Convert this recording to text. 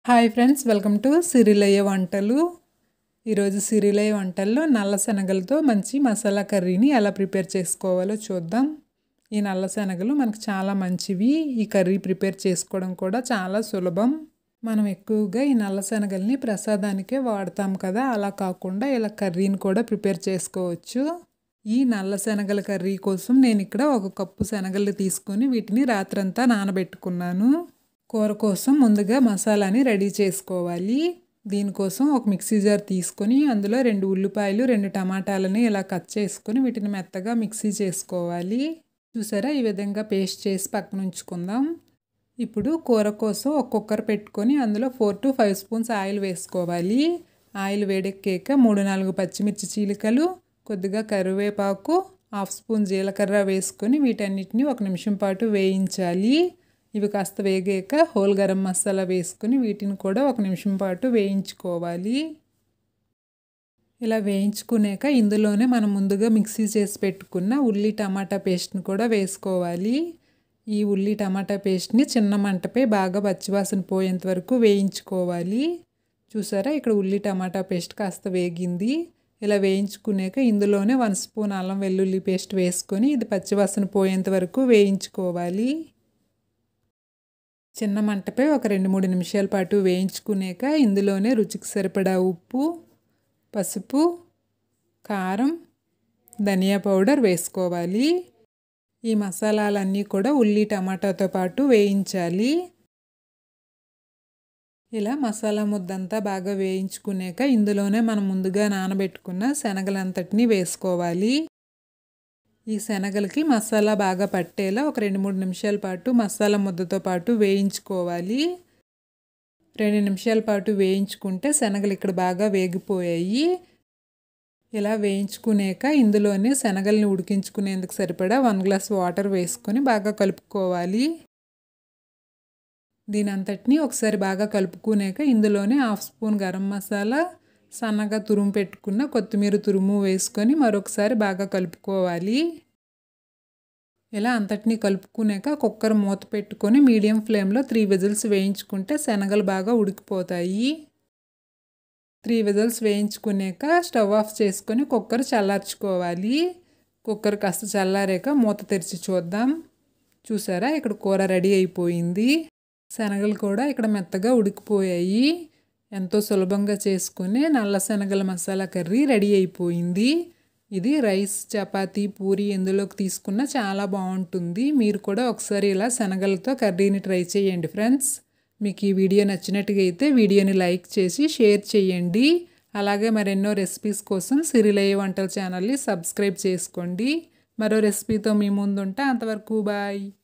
hi friends welcome to Sirilayya వంటలు ఈరోజు సిరిలయ్య వంటల్లో నల్ల శనగలతో మంచి మసాలా కర్రీని ఎలా ప్రిపేర్ చేసుకోవాలో చూద్దాం ఈ నల్ల శనగలు మనకు చాలా మంచివి ఈ కర్రీ ప్రిపేర్ చేసుకోవడం కూడా చాలా సులభం మనం ఎక్కువగా ఈ నల్ల శనగల్ని ప్రసాదానికే వాడతాం కదా అలా కాకుండా ఇలా కర్రీని కూడా ప్రిపేర్ చేసుకోవచ్చు ఈ నల్ల శనగల కర్రీ కోసం నేను ఇక్కడ ఒక కప్పు శనగలు తీసుకొని వీటిని రాత్రంతా నానబెట్టుకున్నాను కూర కోసం ముందుగా మసాలాని రెడీ చేసుకోవాలి దీనికోసం ఒక మిక్సీ జార్ తీసుకొని అందులో రెండు ఉల్లిపాయలు రెండు టమాటాలని ఇలా కట్ చేసుకొని వీటిని మెత్తగా మిక్సీ చేసుకోవాలి చూసారా ఈ విధంగా పేస్ట్ చేసి పక్కన ఉంచుకుందాం ఇప్పుడు కూర కోసం ఒక కుక్కర్ పెట్టుకొని అందులో four to five spoons oil వేసుకోవాలి ఆయిల్ వేడెక్కాక మూడు నాలుగు పచ్చిమిర్చి చీలికలు కొద్దిగా కరివేపాకు హాఫ్ స్పూన్ జీలకర్ర వేసుకొని వీటన్నిటిని ఒక నిమిషం పాటు వేయించాలి ఇవి కాస్త వేగాక హోల్ గరం మసాలా వేసుకొని వీటిని కూడా ఒక నిమిషం పాటు వేయించుకోవాలి ఇలా వేయించుకున్నాక ఇందులోనే మనం ముందుగా మిక్సీ చేసి పెట్టుకున్న ఉల్లి టమాటా పేస్ట్ని కూడా వేసుకోవాలి ఈ ఉల్లి టమాటా పేస్ట్ని చిన్న మంటపై బాగా పచ్చివాసన పోయేంత వరకు వేయించుకోవాలి చూసారా ఇక్కడ ఉల్లి టమాటా పేస్ట్ కాస్త వేగింది ఇలా వేయించుకున్నాక ఇందులోనే వన్ స్పూన్ అల్లం వెల్లుల్లి పేస్ట్ వేసుకొని ఇది పచ్చివాసన పోయేంత వరకు వేయించుకోవాలి చిన్న మంటపై ఒక రెండు మూడు నిమిషాల పాటు వేయించుకున్నాక ఇందులోనే రుచికి సరిపడా ఉప్పు పసుపు కారం ధనియా పౌడర్ వేసుకోవాలి ఈ మసాలాలన్నీ కూడా ఉల్లి టమాటాతో పాటు వేయించాలి ఇలా మసాలా ముద్దంతా బాగా వేయించుకున్నాక ఇందులోనే మనం ముందుగా నానబెట్టుకున్న శనగలంతటిని వేసుకోవాలి ఈ శనగలకి మసాలా బాగా పట్టేలా ఒక రెండు మూడు నిమిషాల పాటు మసాలా ముద్దతో పాటు వేయించుకోవాలి రెండు నిమిషాల పాటు వేయించుకుంటే శనగలు ఇక్కడ బాగా వేగిపోయాయి ఇలా వేయించుకునేక ఇందులోనే శనగల్ని ఉడికించుకునేందుకు సరిపడా వన్ గ్లాస్ వాటర్ వేసుకొని బాగా కలుపుకోవాలి దీని అంతటిని ఒకసారి బాగా కలుపుకునేక ఇందులోనే హాఫ్ స్పూన్ గరం మసాలా సన్నగా తురుము పెట్టుకున్న కొత్తిమీర తురుము వేసుకొని మరొకసారి బాగా కలుపుకోవాలి ఇలా అంతటినీ కలుపుకున్నాక కుక్కర్ మూత పెట్టుకొని మీడియం ఫ్లేమ్లో త్రీ విజిల్స్ వేయించుకుంటే శనగలు బాగా ఉడికిపోతాయి త్రీ విజిల్స్ వేయించుకున్నాక స్టవ్ ఆఫ్ చేసుకొని కుక్కర్ చల్లార్చుకోవాలి కుక్కర్ కాస్త చల్లారాక మూత తెరిచి చూద్దాం చూసారా ఇక్కడ కూర రెడీ అయిపోయింది శనగలు కూడా ఇక్కడ మెత్తగా ఉడికిపోయాయి ఎంతో సులభంగా చేసుకునే నల్ల శనగల మసాలా కర్రీ రెడీ అయిపోయింది ఇది రైస్ చపాతీ పూరి ఎందులోకి తీసుకున్నా చాలా బాగుంటుంది మీరు కూడా ఒకసారి ఇలా శనగలతో కర్రీని ట్రై చేయండి ఫ్రెండ్స్ మీకు ఈ వీడియో నచ్చినట్టుగా అయితే వీడియోని లైక్ చేసి షేర్ చేయండి అలాగే మరెన్నో రెసిపీస్ కోసం సిరిలయ్య వంటల ఛానల్ని సబ్స్క్రైబ్ చేసుకోండి మరో రెసిపీతో మీ ముందుంటే అంతవరకు బాయ్